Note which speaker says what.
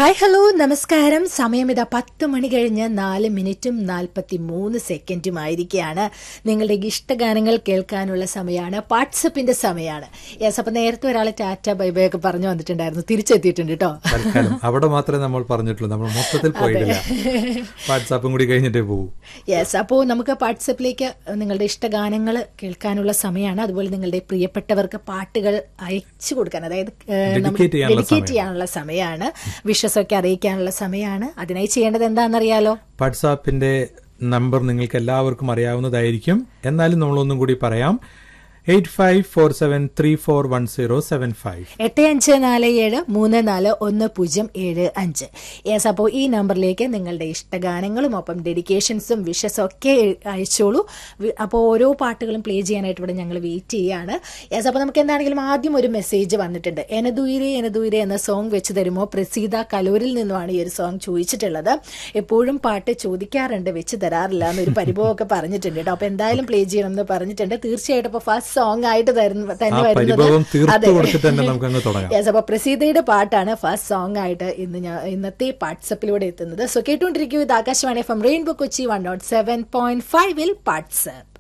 Speaker 1: Hi hello നമസ്കാരം സമയം ഇതാ പത്ത് മണി കഴിഞ്ഞ് നാല് മിനിറ്റും നാൽപ്പത്തി മൂന്ന് സെക്കൻഡും ആയിരിക്കുകയാണ് നിങ്ങളുടെ ഇഷ്ടഗാനങ്ങൾ കേൾക്കാനുള്ള സമയമാണ് വാട്സപ്പിന്റെ സമയമാണ് യെസ് അപ്പൊ നേരത്തെ ഒരാൾ ടാറ്റ ബൈ ബൈ ഒക്കെ പറഞ്ഞു വന്നിട്ടുണ്ടായിരുന്നു തിരിച്ചെത്തിയിട്ടുണ്ട് കേട്ടോ
Speaker 2: തൽക്കാലം അവിടെ മാത്രമേ നമ്മൾ പറഞ്ഞിട്ടുള്ളൂ നമ്മൾ മൊത്തത്തിൽ പോയിട്ടില്ല വാട്സാപ്പും കൂടി കഴിഞ്ഞിട്ടേ പോകും
Speaker 1: യെസ് അപ്പോൾ നമുക്ക് വാട്സപ്പിലേക്ക് നിങ്ങളുടെ ഇഷ്ടഗാനങ്ങൾ കേൾക്കാനുള്ള സമയമാണ് അതുപോലെ നിങ്ങളുടെ പ്രിയപ്പെട്ടവർക്ക് പാട്ടുകൾ അയച്ചു കൊടുക്കാൻ അതായത്
Speaker 2: Dedicate ചെയ്യാനുള്ള
Speaker 1: ഡെഡിക്കേറ്റ് ചെയ്യാനുള്ള സമയമാണ് വിഷസൊക്കെ അറിയിക്കാനുള്ള സമയമാണ് അതിനായി ചെയ്യേണ്ടത് എന്താണെന്നറിയാലോ
Speaker 2: വാട്സാപ്പിന്റെ നമ്പർ നിങ്ങൾക്ക് എല്ലാവർക്കും അറിയാവുന്നതായിരിക്കും എന്നാലും നമ്മളൊന്നും കൂടി പറയാം eight five four seven three four one zero seven five
Speaker 1: എട്ട് അഞ്ച് നാല് ഏഴ് മൂന്ന് നാല് ഒന്ന് പൂജ്യം ഏഴ് അഞ്ച് യെസ് അപ്പോൾ ഈ നമ്പറിലേക്ക് നിങ്ങളുടെ ഇഷ്ടഗാനങ്ങളും ഒപ്പം ഡെഡിക്കേഷൻസും വിഷസും ഒക്കെ അയച്ചോളൂ വി- അപ്പോൾ ഓരോ പാട്ടുകളും പ്ലേ ചെയ്യാനായിട്ട് ഇവിടെ ഞങ്ങൾ വെയിറ്റ് ചെയ്യാണ് യെസ് അപ്പോൾ നമുക്ക് എന്താണെങ്കിലും ആദ്യം ഒരു മെസ്സേജ് വന്നിട്ടുണ്ട് എനദൂരെ എനദൂരെ എന്ന സോങ് വെച്ച് തരുമോ പ്രസീത കലൂരിൽ നിന്നുമാണ് ഈ ഒരു സോങ് ചോദിച്ചിട്ടുള്ളത് എപ്പോഴും പാട്ട് ചോദിക്കാറുണ്ട് വെച്ച് തരാറില്ല എന്നൊരു പരിഭവമൊക്കെ പറഞ്ഞിട്ടുണ്ട് കേട്ടോ അപ്പോൾ എന്തായാലും പ്ലേ ചെയ്യണം എന്ന് പറഞ്ഞിട്ടുണ്ട് തീർച്ചയായിട്ടും അപ്പോൾ ഫസ്റ്റ് സോങ് ആയിട്ട് തരുന്ന തന്നെ
Speaker 2: ആ
Speaker 1: വരുന്നത്
Speaker 2: പരിഭവം തീർത്തു
Speaker 1: അതെ.
Speaker 2: കൊടുത്തിട്ട് തന്നെ നമുക്ക് അങ്ങ് തുടങ്ങാം
Speaker 1: യെസ് അപ്പൊ പ്രസീതയുടെ പാട്ടാണ് ഫസ്റ്റ് സോങ് ആയിട്ട് ഇന്ന് ഞാൻ ഇന്നത്തെ വാട്സപ്പിലൂടെ എത്തുന്നത് സോ കേട്ടുകൊണ്ടിരിക്കൂ ഇത് Akashvani from rainbow Kochi one nought seven point ഫൈവിൽ പാട്സ്